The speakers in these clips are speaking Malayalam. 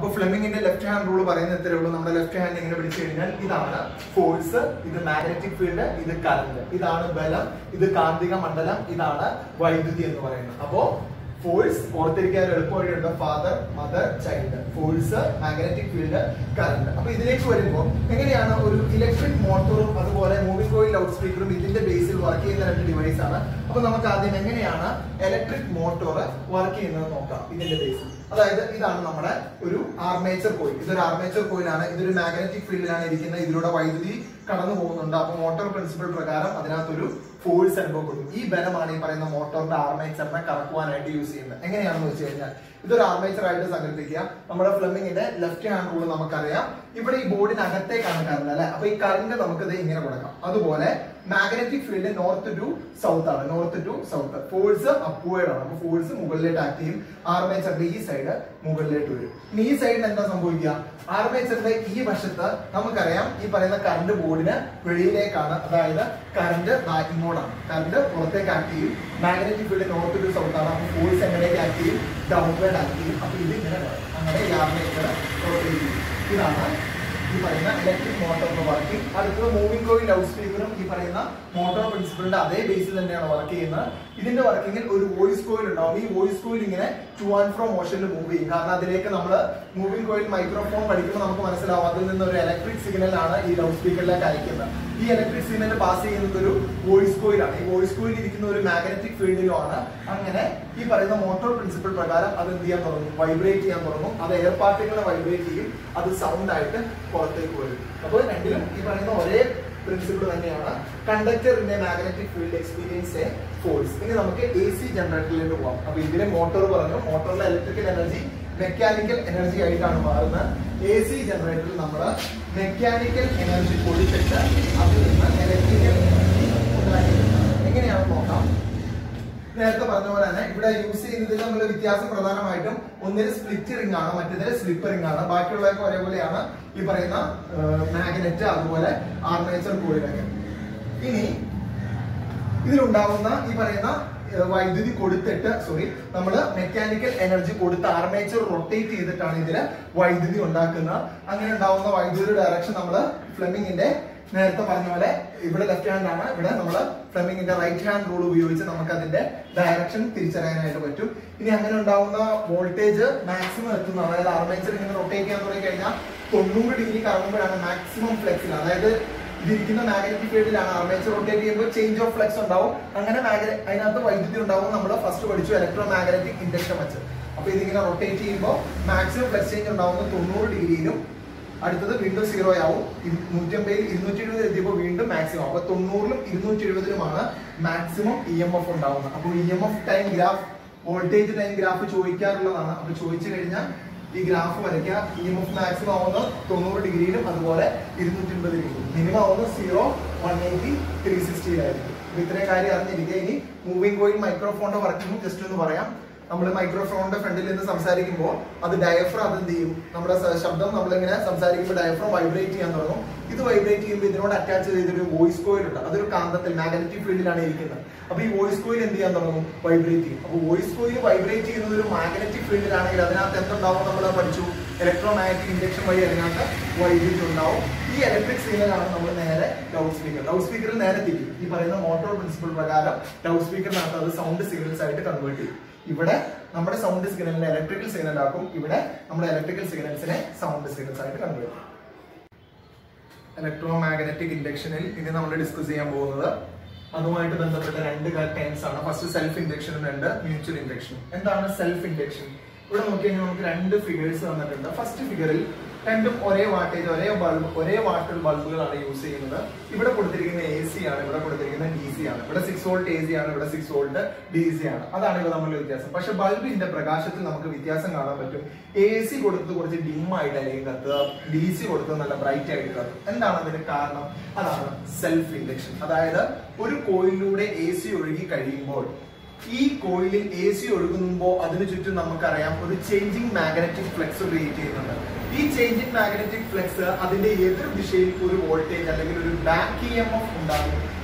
ഫ്ലെമിങ്ങിന്റെ ലെഫ്റ്റ് ഹാൻഡ് റൂൾ പറയുന്ന ഇത്രേ ഉള്ളൂ നമ്മുടെ ലെഫ്റ്റ് ഹാൻഡ് ഇങ്ങനെ പിടിച്ചു കഴിഞ്ഞാൽ ഇതാണ് ഫോഴ്സ് ഇത് മാഗ്നറ്റിക് ഫീൽഡ് ഇത് കറണ്ട് ഇതാണ് ബലം ഇത് കാന്തിക മണ്ഡലം ഇതാണ് വൈദ്യുതി എന്ന് പറയുന്നത് അപ്പോ ഫോഴ്സ് ഓർത്തിരിക്കാൻ എളുപ്പവഴിയുണ്ട് father mother child force magnetic field current അപ്പൊ ഇതിലേക്ക് വരുമ്പോൾ എങ്ങനെയാണ് ഒരു ഇലക്ട്രിക് മോട്ടോറും അതുപോലെ മൂവിംഗ് കോയിൽ ലൗഡ് സ്പീക്കറും ഇതിന്റെ ബേസിൽ വർക്ക് ചെയ്യുന്ന രണ്ട് ഡിവൈസ് ആണ് അപ്പൊ നമുക്ക് ആദ്യം എങ്ങനെയാണ് ഇലക്ട്രിക് മോട്ടോർ വർക്ക് ചെയ്യുന്നത് നോക്കാം ഇതിന്റെ ബേസിൽ അതായത് ഇതാണ് നമ്മുടെ ഒരു ആർമേച്ചർ കോയിൽ ഇതൊരു ആർമേച്ചർ കോയിലാണ് ഇതൊരു മാഗ്നറ്റിക് ഫീൽഡിലാണ് ഇരിക്കുന്നത് ഇതിലൂടെ വൈദ്യുതി കടന്നു പോകുന്നുണ്ട് അപ്പൊ മോട്ടോർ പ്രിൻസിപ്പൽ പ്രകാരം അതിനകത്തൊരു ഫോഴ്സ് അനുഭവപ്പെടും ഈ ബലമാണ് ഈ പറയുന്ന മോട്ടോറിന്റെ ആർമേച്ചറിനെ കറക്കുവാനായിട്ട് യൂസ് ചെയ്യുന്നത് എങ്ങനെയാണെന്ന് വെച്ച് കഴിഞ്ഞാൽ ഇതൊരു ആർമേച്ചർ ആയിട്ട് സങ്കല്പിക്കുക നമ്മുടെ ഫ്ലെമിങ്ങിന്റെ ലെഫ്റ്റ് ഹാൻഡ് റൂൾ നമുക്കറിയാം ഇവിടെ ഈ ബോർഡിനകത്തേക്കാണ് കറണ്ട് അല്ലെ അപ്പൊ ഈ കറണ്ട് നമുക്കിത് ഇങ്ങനെ കൊടുക്കാം അതുപോലെ magnetic field north to south ആണ് north to south force upward ആണ് അപ്പൊ ഫോഴ്സ് മുകളിലേക്ക് ആക്ട് ചെയ്യും ആർമേച്ചറിന്റെ ഈ സൈഡ് മുകളിലേക്ക് വരും ഇനി ഈ സൈഡിൽ എന്താ സംഭവിക്കുക ആർമേച്ചറിന്റെ ഈ വശത്ത് നമുക്കറിയാം ഈ പറയുന്ന കറണ്ട് ബോർഡിന് വെളിയിലേക്കാണ് അതായത് കറണ്ട് ഇങ്ങോട്ടാണ് കറണ്ട് പുറത്തേക്ക് ആക്ട് ചെയ്യും magnetic field north to south ആണ് അപ്പൊ ഫോഴ്സ് എങ്ങനെയൊക്കെ ആക്ട് ചെയ്യും ഡൗൺവേർഡ് ആക്ട് ചെയ്യും അപ്പൊ ഇത് ഇങ്ങനെ വരും. അങ്ങനെ ഈ ആർമേച്ചർ റൊട്ടേറ്റ് ചെയ്യും ഇതാണ് ഈ പറയുന്ന ഇലക്ട്രിക് മോട്ടോറിന്റെ വർക്കിംഗ് അടുത്തത് മൂവിംഗ് കോയിൽ ലൗഡ് സ്പീക്കറും ഈ പറയുന്ന മോട്ടോർ പ്രിൻസിപ്പിളിന്റെ അതേ ബേസിൽ തന്നെയാണ് വർക്ക് ചെയ്യുന്നത് ഇതിന്റെ വർക്കിങ്ങിൽ ഒരു വോയിസ് കോയിൽ ഉണ്ടാവും ഈ വോയിസ് കോയിൽ ഇങ്ങനെ ടു ആൻഡ് ഫ്രോ മോഷനിൽ മൂവ് ചെയ്യും കാരണം അതിലേക്ക് നമ്മൾ മൂവിംഗ് കോയിൽ മൈക്രോഫോൺ പഠിക്കുമ്പോൾ നമുക്ക് മനസ്സിലാവും അതിൽ നിന്ന് ഒരു ഇലക്ട്രിക് സിഗ്നൽ ആണ് ഈ ലൗഡ് സ്പീക്കറിലേക്ക് അയക്കുന്നത് ഈ ഇലക്ട്രിക് സിഗ്നൽ പാസ് ചെയ്യുന്നത് ഒരു വോയിസ് കോയിലാണ് ഈ വോയിസ് കോയിൽ ഇരിക്കുന്ന ഒരു മാഗ്നറ്റിക് ഫീൽഡിലുമാണ് അങ്ങനെ ഈ പറയുന്ന മോട്ടോർ പ്രിൻസിപ്പിൾ പ്രകാരം അത് എന്ത് ചെയ്യാൻ തുടങ്ങും വൈബ്രേറ്റ് ചെയ്യാൻ തുടങ്ങും അത് എയർ പാർട്ടികളെ വൈബ്രേറ്റ് ചെയ്യും അത് സൗണ്ട് ആയിട്ട് പുറത്തേക്ക് വരും അപ്പോൾ രണ്ടിലും ഈ പറയുന്ന ഒരേ പ്രിൻസിപ്പിൾ തന്നെയാണ് കണ്ടക്ടറിന്റെ magnetic field experience a force ഇനി നമുക്ക് എ സി ജനറേറ്ററിലേക്ക് പോവാം അപ്പൊ ഇതിലെ മോട്ടോർ പറഞ്ഞു മോട്ടോറിലെ ഇലക്ട്രിക്കൽ എനർജി മെക്കാനിക്കൽ എനർജി ആയിട്ടാണ് മാറുന്നത് എ സി ജനറേറ്ററിൽ നമ്മൾ മെക്കാനിക്കൽ എനർജി കൊടുത്തിട്ട് അതിൽ നിന്ന് ഇലക്ട്രിക്കൽ എനർജി ഉണ്ടാക്കിയിട്ടുണ്ട് എങ്ങനെയാണെന്ന് നോക്കാം നേരത്തെ പറഞ്ഞ പോലെ തന്നെ ഇവിടെ യൂസ് ചെയ്യുന്നതിൽ നമ്മൾ വ്യത്യാസം പ്രധാനമായിട്ടും ഒന്നിന് സ്പ്ലിറ്റ് റിംഗ് ആണ് മറ്റേതിന് സ്ലിപ്പ് റിംഗ് ആണ് ബാക്കിയുള്ളതൊക്കെ ഒരേപോലെയാണ് ഈ പറയുന്ന മാഗ്നറ്റ് അതുപോലെ ആർമേച്ചർ കോയിലൊക്കെ ഇനി ഇതിലുണ്ടാവുന്ന ഈ പറയുന്ന ഏഹ്, വൈദ്യുതി കൊടുത്തിട്ട് സോറി നമ്മൾ മെക്കാനിക്കൽ എനർജി കൊടുത്ത് ആർമേച്ചർ റൊട്ടേറ്റ് ചെയ്തിട്ടാണ് ഇതില് വൈദ്യുതി ഉണ്ടാക്കുന്നത് അങ്ങനെ ഉണ്ടാവുന്ന വൈദ്യുതി ഡയറക്ഷൻ നമ്മൾ ഫ്ലെമിങ്ങിന്റെ നേരത്തെ പറഞ്ഞ പോലെ ഇവിടെ ലെഫ്റ്റ് ഹാൻഡ് ആണ് ഇവിടെ നമ്മൾ ഫ്ലെമിങ്ങിന്റെ റൈറ്റ് ഹാൻഡ് റൂൾ ഉപയോഗിച്ച് നമുക്ക് അതിന്റെ ഡയറക്ഷൻ തിരിച്ചറിയാനായിട്ട് പറ്റും ഇനി അങ്ങനെ ഉണ്ടാവുന്ന വോൾട്ടേജ് മാക്സിമം എത്തുന്ന അതായത് ആർമേച്ചർ ഇങ്ങനെ റൊട്ടേറ്റ് ചെയ്യാൻ തുടങ്ങി കഴിഞ്ഞാൽ തൊണ്ണൂറ് ഡിഗ്രി കറങ്ങുമ്പോഴാണ് മാക്സിമം ഫ്ലെക്സിൽ അതായത് ഇതിരിക്കുന്ന മാഗ്നറ്റിക് ഫീൽഡിലാണ് ആർമേച്ചർ റൊട്ടേറ്റ് ചെയ്യുമ്പോൾ ചേഞ്ച് ഓഫ് ഫ്ലക്സ് ഉണ്ടാവും അങ്ങനെ മാഗ്ന അതിനകത്ത് വൈദ്യുതി ഉണ്ടാവും നമ്മൾ ഫസ്റ്റ് പഠിച്ചു ഇലക്ട്രോ മാഗ്നറ്റിക് ഇൻഡക്ഷൻ വെച്ച് അപ്പൊ ഇതിങ്ങനെ റൊട്ടേറ്റ് ചെയ്യുമ്പോൾ മാക്സിമം ഫ്ലക്സ് ചേഞ്ച് ഉണ്ടാവുന്നത് തൊണ്ണൂറ് ഡിഗ്രിയിലും അടുത്തത് വീണ്ടും സീറോ ആവും നൂറ്റി അമ്പതിൽ ഇരുന്നൂറ്റി എഴുപത് എത്തിയപ്പോൾ വീണ്ടും മാക്സിമം അപ്പൊ തൊണ്ണൂറിലും ഇരുന്നൂറ്റി എഴുപതിലുമാണ് മാക്സിമം ഇ എം എഫ് ഉണ്ടാവുന്നത് അപ്പോൾ E M F time graph voltage time graph ചോദിക്കാറുള്ളതാണ് അപ്പൊ ചോദിച്ചു കഴിഞ്ഞാൽ ഈ ഗ്രാഫ് വരയ്ക്കുക ഇ എം എഫ് മാക്സിമം ആവുന്നത് തൊണ്ണൂറ് ഡിഗ്രിയിലും അതുപോലെ ഇരുന്നൂറ്റി അമ്പത് ഡിഗ്രി മിനിമം ആവുന്നത് സീറോ വൺ എയ്റ്റി ത്രീ സിക്സ്റ്റിയിലായിരിക്കും അപ്പൊ ഇത്രയും കാര്യം അറിഞ്ഞിരിക്കുക ഇനി മൂവിംഗ് കോയിൽ മൈക്രോഫോണിന്റെ വർക്കിംഗ് ജസ്റ്റ് ഒന്ന് പറയാം നമ്മൾ മൈക്രോഫോണിന്റെ ഫ്രണ്ടിൽ നിന്ന് സംസാരിക്കുമ്പോൾ അത് ഡയഫ്രം അത് എന്ത് ചെയ്യും നമ്മുടെ സ- ശബ്ദം നമ്മളിങ്ങനെ സംസാരിക്കുമ്പോൾ ഡയഫ്രം വൈബ്രേറ്റ് ചെയ്യാൻ തുടങ്ങും ഇത് വൈബ്രേറ്റ് ചെയ്യുമ്പോൾ ഇതിനോട് അറ്റാച്ച് ചെയ്തൊരു വോയിസ് കോയിൽ ഉണ്ട് അതൊരു കാന്തത്തിൽ മാഗ്നറ്റിക് ഫീൽഡിലാണ് ഇരിക്കുന്നത് അപ്പൊ ഈ വോയിസ് കോയിൽ എന്ത് ചെയ്യാൻ തുടങ്ങും വൈബ്രേറ്റ് ചെയ്യും അപ്പൊ വോയിസ് കോയിൽ വൈബ്രേറ്റ് ചെയ്യുന്നത് ഒരു മാഗ്നറ്റിക് ഫീൽഡിലാണെങ്കിൽ അതിനകത്ത് എന്തുണ്ടാവും നമ്മൾ പഠിച്ചു ഇലക്ട്രോ മാഗ്നറ്റിക് ഇൻഡക്ഷൻ വഴി അതിനകത്ത് വൈദ്യുതി ഉണ്ടാവും ഈ ഇലക്ട്രിക് സിഗ്നലാണ് നമ്മൾ നേരെ ലൗഡ് സ്പീക്കർ ലൗഡ് സ്പീക്കറിൽ നേരെ തിരിക്കും ഈ പറയുന്ന മോട്ടോർ പ്രിൻസിപ്പിൾ പ്രകാരം ലൗഡ് സ്പീക്കറിനകത്ത് അത് സൗണ്ട് സിഗ്നൽസ് ആയിട്ട് കൺവേർട്ട് ചെയ്യും ഇവിടെ നമ്മുടെ സൗണ്ട് സിഗ്നലിനെ ഇലക്ട്രിക്കൽ സിഗ്നൽ ആക്കും ഇവിടെ നമ്മുടെ ഇലക്ട്രിക്കൽ സിഗ്നൽസിനെ സൗണ്ട് സിഗ്നൽസ് ആയിട്ട് കൺവേർട്ട് ചെയ്യും ഇലക്ട്രോ മാഗ്നറ്റിക് ഇൻഡക്ഷനിൽ ഇനി നമ്മൾ ഡിസ്കസ് ചെയ്യാൻ പോകുന്നത് അതുമായിട്ട് ബന്ധപ്പെട്ട രണ്ട് ടൈംസ് ആണ് ഫസ്റ്റ് സെൽഫ് ഇൻഡക്ഷനും രണ്ട് മ്യൂച്വൽ ഇൻഡക്ഷനും എന്താണ് സെൽഫ് ഇൻഡക്ഷൻ ഇവിടെ നോക്കി കഴിഞ്ഞാൽ നമുക്ക് രണ്ട് ഫിഗേഴ്സ് തന്നിട്ടുണ്ട് ഫസ്റ്റ് ഫിഗറിൽ രണ്ടും ഒരേ വാട്ടേജ് ഒരേ ബൾബ് ഒരേ വാട്ടർ ബൾബുകളാണ് യൂസ് ചെയ്യുന്നത് ഇവിടെ കൊടുത്തിരിക്കുന്ന എ സി ആണ് ഇവിടെ കൊടുത്തിരിക്കുന്ന ഡി സി ആണ് ഇവിടെ സിക്സ് വോൾട്ട് എ സി ആണ് ഇവിടെ സിക്സ് വോൾട്ട് ഡി സി ആണ് അതാണ് ഇവ തമ്മിലുള്ള വ്യത്യാസം പക്ഷെ ബൾബിന്റെ പ്രകാശത്തിൽ നമുക്ക് വ്യത്യാസം കാണാൻ പറ്റും എ സി കൊടുത്തത് കുറച്ച് ഡിം ആയിട്ടായിരിക്കും കത്തുക ഡി സി കൊടുത്തത് നല്ല ബ്രൈറ്റ് ആയിട്ട് കത്തും എന്താണ് അതിന് കാരണം അതാണ് സെൽഫ് ഇൻഡക്ഷൻ അതായത് ഒരു കോയിലൂടെ എ സി ഒഴുകി കഴിയുമ്പോൾ ഈ കോയിലിൽ എ സി ഒഴുകുമ്പോൾ അതിനു ചുറ്റും നമുക്കറിയാം ഒരു ചേഞ്ചിങ് മാഗ്നറ്റിക് ഫ്ലെക്സ് ക്രിയേറ്റ് ചെയ്യുന്നുണ്ട് ഈ ചേഞ്ചിങ് മാഗ്നറ്റിക് ഫ്ലെക്സ് അതിന്റെ എതിർ ദിശയിൽ ഒരു വോൾട്ടേജ് അല്ലെങ്കിൽ ഒരു ബാക്ക് ഇ എം എഫ് ഉണ്ടാകും ഈ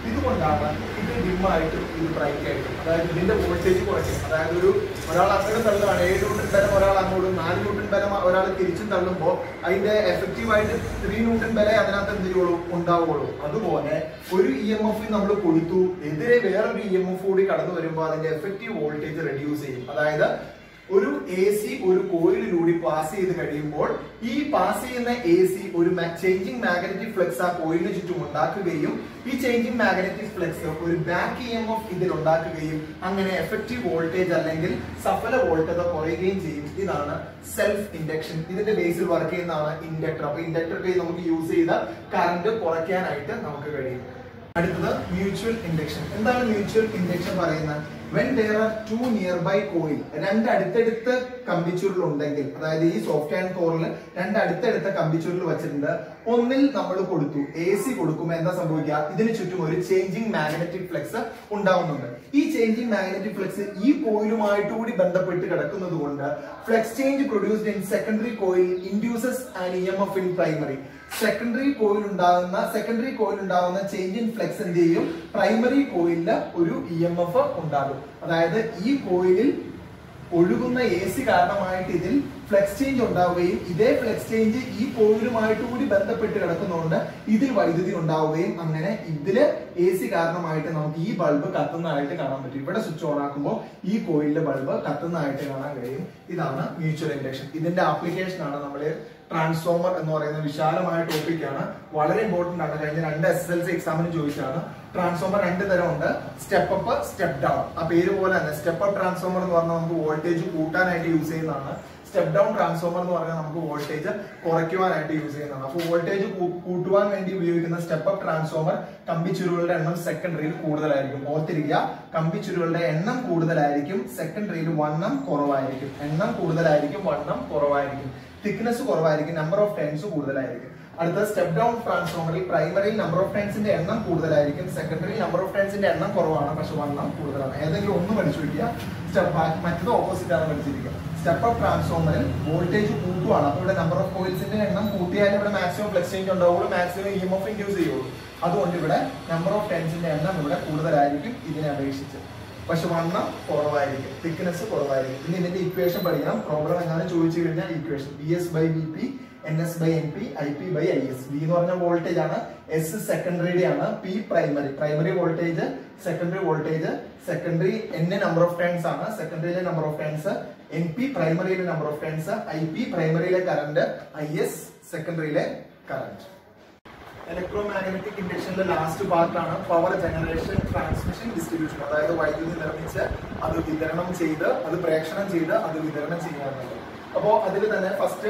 ഇതുകൊണ്ടാണ് ഇത് ഡിമ്മായിട്ടും ഇത് ബ്രൈറ്റ് ആയിട്ടും അതായത് ഇതിന്റെ വോൾട്ടേജ് കുറയ്ക്കും അതായത് ഒരു ഒരാൾ അങ്ങോട്ട് തള്ളുകയാണ് ഏഴ് ന്യൂട്ടൺ ബലം ഒരാൾ അങ്ങോട്ടും നാല് ന്യൂട്ടൺ ബലം ഒരാൾ തിരിച്ചും തള്ളുമ്പോൾ അതിന്റെ എഫക്റ്റീവ് ആയിട്ട് ത്രീ ന്യൂട്ടൺ ബലം അതിനകത്ത് എന്ത് ചെയ്യുള്ളൂ ഉണ്ടാവുള്ളൂ അതുപോലെ ഒരു ഇ എം എഫ് നമ്മൾ കൊടുത്തു എതിരെ വേറൊരു ഇ എം എഫ് കൂടി കടന്നു വരുമ്പോൾ അതിന്റെ എഫക്റ്റീവ് വോൾട്ടേജ് റെഡ്യൂസ് ചെയ്യും അതായത് ഒരു എ സി ഒരു കോയിലിലൂടെ പാസ് ചെയ്ത് കഴിയുമ്പോൾ ഈ പാസ് ചെയ്യുന്ന എ സി ഒരു ചേഞ്ചിങ് മാഗ്നറ്റിക് ഫ്ലക്സ് ആ കോയിലിന് ചുറ്റും ഉണ്ടാക്കുകയും ഈ ചേഞ്ചിങ് മാഗ്നറ്റിക് ഫ്ലക്സ് ഒരു ബാക്ക് ഇ എം എഫ് ഇതിൽ ഉണ്ടാക്കുകയും അങ്ങനെ എഫക്റ്റീവ് വോൾട്ടേജ് അല്ലെങ്കിൽ സഫല വോൾട്ടത കുറയുകയും ചെയ്യും ഇതാണ് സെൽഫ് ഇൻഡക്ഷൻ ഇതിന്റെ ബേസിൽ വർക്ക് ചെയ്യുന്നതാണ് ഇൻഡക്ടർ അപ്പൊ ഇൻഡക്ടർ നമുക്ക് യൂസ് ചെയ്ത കറണ്ട് കുറയ്ക്കാനായിട്ട് നമുക്ക് കഴിയും അടുത്തത് മ്യൂച്വൽ ഇൻഡക്ഷൻ എന്താണ് മ്യൂച്വൽ ഇൻഡക്ഷൻ പറയുന്നത് when there are two near by coil രണ്ട് അടുത്തടുത്ത് കമ്പിച്ചുരുൾ ഉണ്ടെങ്കിൽ അതായത് ഈ സോഫ്റ്റ് ആൻഡ് കോറിൽ രണ്ട് അടുത്തടുത്ത കമ്പിച്ചുരുൾ വെച്ചിട്ടുണ്ട് ഒന്നിൽ നമ്മൾ കൊടുത്തു എ സി കൊടുക്കുമ്പോൾ എന്താ സംഭവിക്കുക ഇതിന് ചുറ്റും ഒരു ചേഞ്ചിങ് മാഗ്നറ്റിക് ഫ്ലക്സ് ഉണ്ടാവുന്നുണ്ട് ഈ ചേഞ്ചിങ് മാഗ്നറ്റിക് ഫ്ലക്സ് ഈ കോയിലുമായിട്ട് കൂടി ബന്ധപ്പെട്ട് കിടക്കുന്നത് കൊണ്ട് flux change produced in secondary coil induces and E M F in primary secondary coil ഉണ്ടാകുന്ന സെക്കൻഡറി കോയിൽ ഉണ്ടാകുന്ന ചേഞ്ച് ഇൻ ഫ്ലക്സ് എന്ത് ചെയ്യും പ്രൈമറി കോയിലിൽ ഒരു ഇ എം എഫ് ഉണ്ടാകും അതായത് ഈ കോയിലിൽ ഒഴുകുന്ന എ സി കാരണമായിട്ട് ഇതിൽ ഫ്ലെക്സ് ചേഞ്ച് ഉണ്ടാവുകയും ഇതേ ഫ്ലെക്സ് ചേഞ്ച് ഈ കോയിലുമായിട്ട് കൂടി ബന്ധപ്പെട്ട് കിടക്കുന്നതുകൊണ്ട് ഇതിൽ വൈദ്യുതി ഉണ്ടാവുകയും അങ്ങനെ ഇതില് എ സി കാരണമായിട്ട് നമുക്ക് ഈ ബൾബ് കത്തുന്നതായിട്ട് കാണാൻ പറ്റും ഇവിടെ സ്വിച്ച് ഓൺ ആക്കുമ്പോൾ ഈ കോയിലിലെ ബൾബ് കത്തുന്നതായിട്ട് കാണാൻ കഴിയും ഇതാണ് മ്യൂച്വൽ ഇൻഡക്ഷൻ ഇതിന്റെ ആപ്ലിക്കേഷൻ ആണ് നമ്മള് ട്രാൻസ്ഫോമർ എന്ന് പറയുന്ന വിശാലമായ ടോപ്പിക്കാണ് വളരെ ഇമ്പോർട്ടന്റ് ആണ് കഴിഞ്ഞ രണ്ട് എസ് എസ് എൽ സി എക്സാമിന് ചോദിച്ചാണ് ട്രാൻസ്ഫോമർ രണ്ട് തരമുണ്ട് സ്റ്റെപ്പ് അപ്പ് സ്റ്റെപ്പ് ഡൗൺ ആ പേര് പോലെ തന്നെ സ്റ്റെപ്പ് അപ്പ് ട്രാൻസ്ഫോമർ എന്ന് പറഞ്ഞാൽ നമുക്ക് വോൾട്ടേജ് കൂട്ടാനായിട്ട് യൂസ് ചെയ്യുന്നതാണ് സ്റ്റെപ്പ് ഡൗൺ ട്രാൻസ്ഫോമർ എന്ന് പറഞ്ഞാൽ നമുക്ക് വോൾട്ടേജ് കുറയ്ക്കുവാനായിട്ട് യൂസ് ചെയ്യുന്നതാണ് അപ്പോൾ വോൾട്ടേജ് കൂട്ടുവാൻ വേണ്ടി ഉപയോഗിക്കുന്ന സ്റ്റെപ്പ് അപ്പ് ട്രാൻസ്ഫോമർ കമ്പിച്ചുരുളുടെ എണ്ണം സെക്കൻഡറിയിൽ കൂടുതലായിരിക്കും ഓർത്തിരിക്കുക കമ്പിച്ചുരുളുടെ എണ്ണം കൂടുതലായിരിക്കും സെക്കൻഡറിയിൽ വണ്ണം കുറവായിരിക്കും എണ്ണം കൂടുതലായിരിക്കും വണ്ണം കുറവായിരിക്കും തിക്നെസ് കുറവായിരിക്കും നമ്പർ ഓഫ് ടൈംസ് കൂടുതലായിരിക്കും അടുത്ത സ്റ്റെപ്പ് ഡൗൺ ട്രാൻസ്ഫോമറിൽ പ്രൈമറിയിൽ നമ്പർ ഓഫ് ടൈംസിന്റെ എണ്ണം കൂടുതലായിരിക്കും സെക്കൻഡറിയിൽ നമ്പർ ഓഫ് ടൈംസിന്റെ എണ്ണം കുറവാണ് പക്ഷെ വണ്ണം കൂടുതലാണ് ഏതെങ്കിലും ഒന്ന് പഠിച്ചു വയ്ക്കുക സ്റ്റെപ്പ് മറ്റത് ഓപ്പോസിറ്റ് ആണ് പഠിച്ചിരിക്കുക സ്റ്റെപ്പ് അപ്പ് ട്രാൻസ്ഫോമറിൽ വോൾട്ടേജ് കൂട്ടുവാണ് അപ്പൊ ഇവിടെ നമ്പർ ഓഫ് കോയിൽസിന്റെ എണ്ണം കൂട്ടിയാൽ ഇവിടെ മാക്സിമം ഫ്ലെക്സ് ചേഞ്ച് ഉണ്ടാവുള്ളൂ maximum E M F induce ചെയ്യുള്ളൂ അതുകൊണ്ട് ഇവിടെ നമ്പർ ഓഫ് ടൈംസിന്റെ എണ്ണം ഇവിടെ കൂടുതലായിരിക്കും ഇതിനെ അപേക്ഷിച്ച് പക്ഷെ വണ്ണം കുറവായിരിക്കും തിക്നെസ് കുറവായിരിക്കും ഇനി ഇതിന്റെ ഇക്വേഷൻ പഠിക്കണം പ്രോബ്ലം എങ്ങനെ ചോദിച്ചു കഴിഞ്ഞാൽ equation V S by V P N S by N P I P by I S V എന്ന് പറഞ്ഞ വോൾട്ടേജ് ആണ് എസ് സെക്കൻഡറിയുടെ ആണ് P primary primary voltage secondary voltage secondary N number of turns ആണ് സെക്കൻഡറിയിലെ number of turns N P പ്രൈമറിയിലെ number of turns I P പ്രൈമറിയിലെ കറണ്ട് ഐ എസ് സെക്കൻഡറിയിലെ കറണ്ട് ഇലക്ട്രോ മാഗ്നറ്റിക് ഇൻഡക്ഷനിലെ ലാസ്റ്റ് പാർട്ടാണ് പവർ ജനറേഷൻ ട്രാൻസ്മിഷൻ ഡിസ്ട്രിബ്യൂഷൻ അതായത് വൈദ്യുതി നിർമ്മിച്ച് അത് വിതരണം ചെയ്ത് അത് പ്രേക്ഷണം ചെയ്ത് അത് വിതരണം ചെയ്യാറുണ്ട് അപ്പോൾ അതിൽ തന്നെ ഫസ്റ്റ്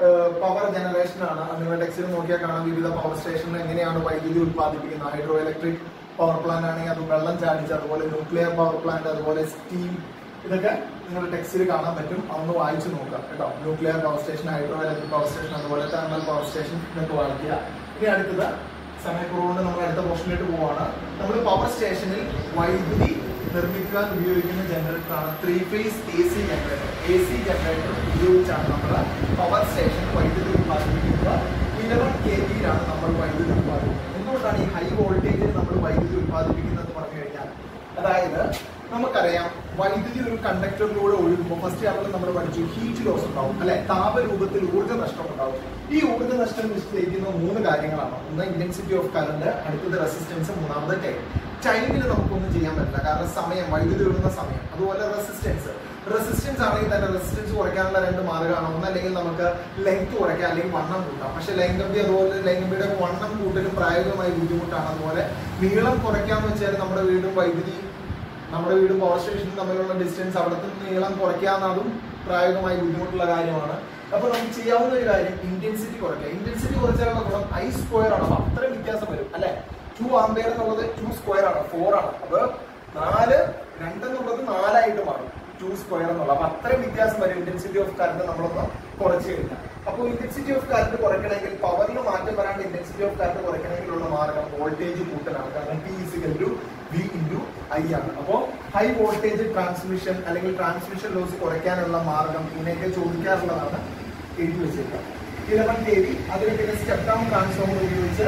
പവർ ജനറേഷൻ ആണ് നിങ്ങളുടെ ടെക്സ്റ്റിൽ നോക്കിയാൽ കാണാം വിവിധ പവർ സ്റ്റേഷനിൽ എങ്ങനെയാണ് വൈദ്യുതി ഉത്പാദിപ്പിക്കുന്നത് ഹൈഡ്രോ ഇലക്ട്രിക് പവർ പ്ലാന്റ് ആണെങ്കിൽ അത് വെള്ളം ചാടിച്ച് അതുപോലെ ന്യൂക്ലിയർ പവർ പ്ലാന്റ് അതുപോലെ സ്റ്റീം ഇതൊക്കെ നിങ്ങളുടെ ടെക്സ്റ്റിൽ കാണാൻ പറ്റും അതൊന്ന് വായിച്ചു നോക്കാം കേട്ടോ nuclear power station hydroelectric power station അതുപോലെ തെർമൽ പവർ സ്റ്റേഷൻ ഇതൊക്കെ വായിക്കുക ഇനി അടുത്തത് സമയക്കുറവുകൊണ്ട് നമ്മൾ അടുത്ത പോർഷനിലേക്ക് പോവാണ് നമ്മൾ പവർ സ്റ്റേഷനിൽ വൈദ്യുതി നിർമ്മിക്കാൻ ഉപയോഗിക്കുന്ന ജനറേറ്റർ ആണ് three phase A C generator A C generator ഉപയോഗിച്ചാണ് നമ്മൾ പവർ സ്റ്റേഷൻ വൈദ്യുതി ഉത്പാദിപ്പിക്കുന്നത് ഇലവൻ കെ വിയിലാണ് നമ്മൾ വൈദ്യുതി ഉത്പാദിപ്പിക്കുന്നത് എന്തുകൊണ്ടാണ് ഈ ഹൈ വോൾട്ടേജിൽ നമ്മൾ വൈദ്യുതി ഉത്പാദിപ്പിക്കുന്നത് എന്ന് പറഞ്ഞു കഴിഞ്ഞാൽ അതായത് നമുക്കറിയാം വൈദ്യുതി ഒരു കണ്ടക്ടറിലൂടെ ഒഴുകുമ്പോൾ ഫസ്റ്റ് ചാപ്റ്ററിൽ നമ്മൾ പഠിച്ചു ഹീറ്റ് ലോസ് ഉണ്ടാവും അല്ലെ താപരൂപത്തിൽ ഊർജ്ജ നഷ്ടം ഉണ്ടാവും ഈ ഊർജ്ജ നഷ്ടം നിശ്ചയിക്കുന്ന മൂന്ന് കാര്യങ്ങളാണ് ഒന്ന് ഇന്റൻസിറ്റി ഓഫ് കറണ്ട് അടുത്തത് റെസിസ്റ്റൻസ് മൂന്നാമത് ടൈം ടൈമിൽ നമുക്കൊന്നും ചെയ്യാൻ പറ്റില്ല കാരണം സമയം വൈദ്യുതി ഒഴുകുന്ന സമയം അതുപോലെ റെസിസ്റ്റൻസ് റെസിസ്റ്റൻസ് ആണെങ്കിൽ തന്നെ റെസിസ്റ്റൻസ് കുറയ്ക്കാനുള്ള രണ്ട് മാർഗ്ഗമാണ് ഒന്ന് അല്ലെങ്കിൽ നമുക്ക് ലെങ്ത് കുറയ്ക്കാം അല്ലെങ്കിൽ വണ്ണം കൂട്ടാം പക്ഷെ ലൈംഗമ്പി അതുപോലെ ലൈംഗമ്പിയുടെ വണ്ണം കൂട്ടലും പ്രായോഗികമായി ബുദ്ധിമുട്ടാണ് അതുപോലെ നീളം കുറയ്ക്കാന്ന് വെച്ചാൽ നമ്മുടെ വീടും വൈദ്യുതി നമ്മുടെ വീടും പവർ സ്റ്റേഷനും തമ്മിലുള്ള ഡിസ്റ്റൻസ് അവിടുത്തെ നീളം കുറയ്ക്കാവുന്നതും പ്രായോഗികമായി ബുദ്ധിമുട്ടുള്ള കാര്യമാണ് അപ്പൊ നമുക്ക് ചെയ്യാവുന്ന ഒരു കാര്യം ഇന്റൻസിറ്റി കുറയ്ക്കുക ഇന്റൻസിറ്റി കുറച്ചാലുള്ള ഗുണം ഐ സ്ക്വയർ ആണ് അപ്പൊ അത്രയും വ്യത്യാസം വരും അല്ലെ ടു ആംബിയർ എന്നുള്ളത് ടു സ്ക്വയർ ആണ് ഫോർ ആണ് അപ്പൊ നാല് രണ്ടെന്നുള്ളത് നാലായിട്ട് മാറും ടു സ്ക്വയർ എന്നുള്ള അപ്പൊ അത്രയും വ്യത്യാസം വരും ഇന്റൻസിറ്റി ഓഫ് കറണ്ട് നമ്മളൊന്ന് കുറച്ച് കഴിഞ്ഞാൽ അപ്പോൾ ഇന്റൻസിറ്റി ഓഫ് കറണ്ട് കുറയ്ക്കണമെങ്കിൽ പവറിൽ മാറ്റം വരാണ്ട് ഇന്റൻസിറ്റി ഓഫ് കറണ്ട് കുറയ്ക്കണമെങ്കിലുള്ള മാർഗം വോൾട്ടേജ് കൂട്ടലാണ് കാരണം T is equal to V into I ആണ് അപ്പോൾ ഹൈ വോൾട്ടേജ് ട്രാൻസ്മിഷൻ അല്ലെങ്കിൽ ട്രാൻസ്മിഷൻ ലോസ് കുറയ്ക്കാനുള്ള മാർഗം ഇതിനെയൊക്കെ ചോദിക്കാറുള്ളതാണ് എഴുതി വെച്ചേക്കാം ഇലവൻ കെ വി അതിൽ പിന്നെ സ്റ്റെപ്പ് ഡൗൺ ട്രാൻസ്ഫോമർ ഉപയോഗിച്ച്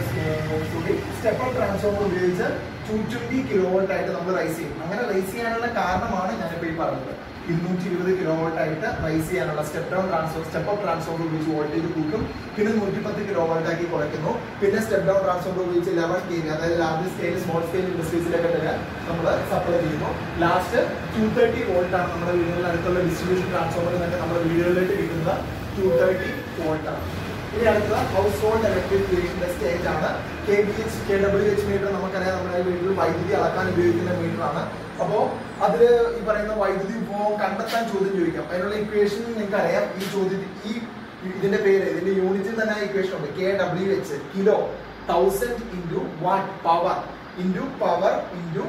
സോറി സ്റ്റെപ്പ് അപ്പ് ട്രാൻസ്ഫോമർ ഉപയോഗിച്ച് ടു ട്വന്റി കിലോ വോൾട്ട് ആയിട്ട് നമ്മൾ റൈസ് ചെയ്യും അങ്ങനെ റൈസ് ചെയ്യാനുള്ള കാരണമാണ് ഞാനിപ്പോൾ ഈ പറഞ്ഞത് ഇരുന്നൂറ്റി ഇരുപത് കിലോ വോൾട്ട് ആയിട്ട് റൈസ് ചെയ്യാനുള്ള step down transformer step up transformer ഉപയോഗിച്ച് വോൾട്ടേജ് കൂട്ടും പിന്നെ നൂറ്റി പത്ത് കിലോ വോൾട്ട് ആക്കി കുറയ്ക്കുന്നു പിന്നെ സ്റ്റെപ്പ് ഡൗൺ ട്രാൻസ്ഫോമർ ഉപയോഗിച്ച് ലെവൻ കെ വി അതായത് ലാർജ് സ്കെയിൽ സ്മോൾ സ്കെയിൽ ഇൻഡസ്ട്രീസിലൊക്കെ തന്നെ നമ്മൾ സപ്ലൈ ചെയ്യുന്നു ലാസ്റ്റ് ടു തേർട്ടി വോൾട്ട് ആണ് നമ്മുടെ വീടുകളിൽ അടുത്തുള്ള ഡിസ്ട്രിബ്യൂഷൻ ട്രാൻസ്ഫോമർ തന്നെ നമ്മുടെ വീടുകളിലേക്ക് കിട്ടുന്നത് ടു തേർട്ടി വോൾട്ട് ആണ് ഇനി അടുത്ത ഹൗസ് ഹോൾഡ് ഇലക്ട്രിക് മീറ്ററിന്റെ സ്റ്റേജ് ആണ് K B H K W H meter നമുക്കറിയാം നമ്മുടെ വീട്ടിൽ വൈദ്യുതി അളക്കാൻ ഉപയോഗിക്കുന്ന മീറ്റർ ആണ് അപ്പോ അതില് ഈ പറയുന്ന വൈദ്യുതി ഉപഭോഗം കണ്ടെത്താൻ ചോദ്യം ചോദിക്കാം അതിനുള്ള ഇക്വേഷൻ നിങ്ങൾക്ക് അറിയാം ഈ ചോദ്യത്തിൽ ഈ ഇതിന്റെ പേര് ഇതിന്റെ യൂണിറ്റിൽ തന്നെ ഇക്വേഷൻ ഉണ്ട് K W H kilo thousand into watt power into power into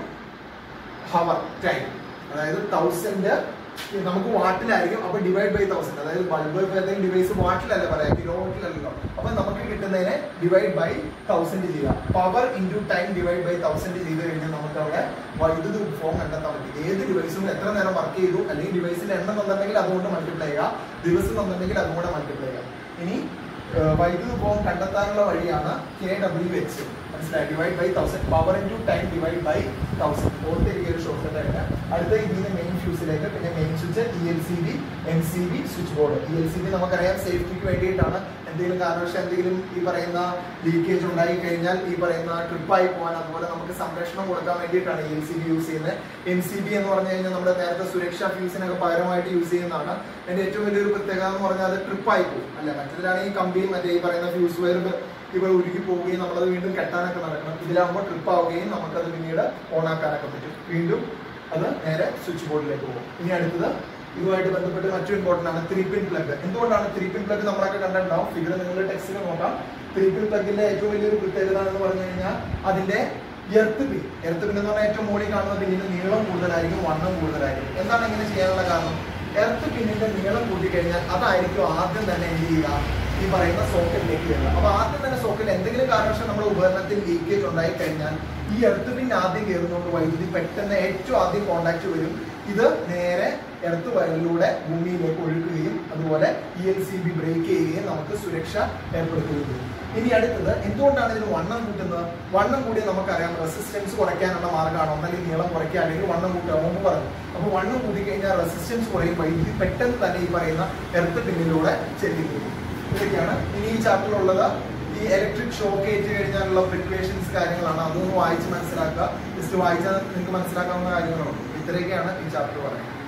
hour time അതായത് തൗസൻഡ് നമുക്ക് വാട്ടിലായിരിക്കും അപ്പൊ ഡിവൈഡ് ബൈ തൗസൻഡ് അതായത് ബൾബ് ഏതെങ്കിലും ഡിവൈസ് വാട്ടിലല്ല പറയാം കിലോ വാട്ടിലല്ലോ അപ്പൊ നമുക്ക് കിട്ടുന്നതിനെ ഡിവൈഡ് ബൈ തൗസൻഡ് ചെയ്യുക power into time divide by thousand ചെയ്ത് കഴിഞ്ഞാൽ നമുക്ക് അവിടെ വൈദ്യുതി ഉപഭോഗം കണ്ടെത്താൻ പറ്റും ഏത് ഡിവൈസും എത്ര നേരം വർക്ക് ചെയ്തു അല്ലെങ്കിൽ ഡിവൈസിന്റെ എണ്ണം തന്നിട്ടുണ്ടെങ്കിൽ അതുകൊണ്ട് മൾട്ടിപ്ലൈ ചെയ്യുക ദിവസം തന്നിട്ടുണ്ടെങ്കിൽ അതുകൊണ്ട് മൾട്ടിപ്ലൈ ചെയ്യുക ഇനി ഏഹ്, വൈദ്യുതി ഉപഭോഗം കണ്ടെത്താനുള്ള വഴിയാണ് കെ ഡബ്ല്യു എച്ച് മനസ്സിലായി divide by thousand power into time divide by thousand ഓർത്തിരിക്കുക ഒരു ഷോർട്ട് കട്ട് ആയിട്ട് അടുത്ത ഇതിന് മെയിൻ ഫ്യൂസിലേക്ക് പിന്നെ main switch E L C B M C B switch board E L C B നമുക്കറിയാം സേഫ്റ്റിക്ക് വേണ്ടിയിട്ടാണ് എന്തെങ്കിലും കാരണവശാൽ എന്തെങ്കിലും ഈ പറയുന്ന ലീക്കേജ് ഉണ്ടായി കഴിഞ്ഞാൽ ഈ പറയുന്ന ട്രിപ്പായി പോകാൻ അതുപോലെ നമുക്ക് സംരക്ഷണം കൊടുക്കാൻ വേണ്ടിയിട്ടാണ് E L C B use ചെയ്യുന്നത് എം സി ബി എന്ന് പറഞ്ഞു കഴിഞ്ഞാൽ നമ്മുടെ നേരത്തെ സുരക്ഷാ ഫ്യൂസിനൊക്കെ പകരമായിട്ട് യൂസ് ചെയ്യുന്നതാണ് അതിന്റെ ഏറ്റവും വലിയൊരു പ്രത്യേകത എന്ന് പറഞ്ഞാൽ അത് ട്രിപ്പായി പോകും അല്ല മറ്റേതിലാണെങ്കിൽ കമ്പിയും മറ്റേ ഈ പറയുന്ന ഫ്യൂസ് വയർ ഇവ ഉരുകി പോവുകയും നമ്മളത് വീണ്ടും കെട്ടാനൊക്കെ നടക്കണം ഇതിലാകുമ്പോൾ ട്രിപ്പ് ആവുകയും നമുക്കത് പിന്നീട് ഓൺ ആക്കാനൊക്കെ പറ്റും വീണ്ടും അത് നേരെ സ്വിച്ച് ബോർഡിലേക്ക് പോകും ഇനി അടുത്തത് ഇതുമായിട്ട് ബന്ധപ്പെട്ട് മറ്റു ഇമ്പോർട്ടൻ്റ് ആണ് ത്രീ പിൻ പ്ലഗ് എന്തുകൊണ്ടാണ് ത്രീ പിൻ പ്ലഗ് നമ്മളൊക്കെ കണ്ടിട്ടുണ്ടാവും ഫിഗർ നിങ്ങൾ ടെക്സ്റ്റിൽ നോക്കാം ത്രീ പിൻ പ്ലഗിന്റെ ഏറ്റവും വലിയൊരു പ്രത്യേകത എന്ന് പറഞ്ഞു കഴിഞ്ഞാൽ അതിന്റെ എർത്ത് പിൻ എർത്ത് പിൻ എന്ന് പറഞ്ഞാൽ ഏറ്റവും മുകളിൽ കാണുന്ന പിന്നിന് നീളം കൂടുതലായിരിക്കും വണ്ണം കൂടുതലായിരിക്കും എന്താണ് ഇങ്ങനെ ചെയ്യാനുള്ള കാരണം എർത്ത് പിന്നിന്റെ നീളം കൂട്ടിക്കഴിഞ്ഞാൽ അതായിരിക്കും ആദ്യം തന്നെ എന്ത് ചെയ്യുക ഈ പറയുന്ന സോക്കറ്റിലേക്ക് കയറുക അപ്പൊ ആദ്യം തന്നെ സോക്കറ്റ് എന്തെങ്കിലും കാരണവശാൽ നമ്മുടെ ഉപകരണത്തിൽ ലീക്കേജ് ഉണ്ടായി കഴിഞ്ഞാൽ ഈ എർത്ത് പിൻ ആദ്യം കയറുന്നതുകൊണ്ട് വൈദ്യുതി പെട്ടെന്ന് ഏറ്റവും ആദ്യം കോണ്ടാക്ട് വരും ഇത് നേരെ എർത്ത് വയലിലൂടെ ഭൂമിയിലേക്ക് ഒഴുകുകയും അതുപോലെ E L C B break ചെയ്യുകയും നമുക്ക് സുരക്ഷ ഏർപ്പെടുത്തുകയും ചെയ്യും ഇനി അടുത്തത് എന്തുകൊണ്ടാണ് ഇതിന് വണ്ണം കൂട്ടുന്നത് വണ്ണം കൂടി നമുക്കറിയാം റെസിസ്റ്റൻസ് കുറയ്ക്കാനുള്ള മാർഗ്ഗമാണ് ഒന്നല്ലെങ്കിൽ നീളം കുറയ്ക്കുക അല്ലെങ്കിൽ വണ്ണം കൂട്ടുക മുമ്പ് പറഞ്ഞു അപ്പൊ വണ്ണം കൂടി കഴിഞ്ഞാൽ റെസിസ്റ്റൻസ് കുറയും വൈദ്യുതി പെട്ടെന്ന് തന്നെ ഈ പറയുന്ന എർത്ത് പിന്നിലൂടെ ചെല്ലുകയും ഇതൊക്കെയാണ് ഇനി ഈ ചാപ്റ്ററിലുള്ളത് ഈ ഇലക്ട്രിക് ഷോക്ക് ഏറ്റ് കഴിഞ്ഞാലുള്ള പ്രിക്വേഷൻസ് കാര്യങ്ങളാണ് അതൊന്ന് വായിച്ച് മനസ്സിലാക്കുക ജസ്റ്റ് വായിച്ചാൽ നിങ്ങൾക്ക് മനസ്സിലാക്കാവുന്ന കാര്യങ്ങളുണ്ട് ഇത്രയൊക്കെയാണ് ഈ ചാപ്റ്റർ പറയുന്നത്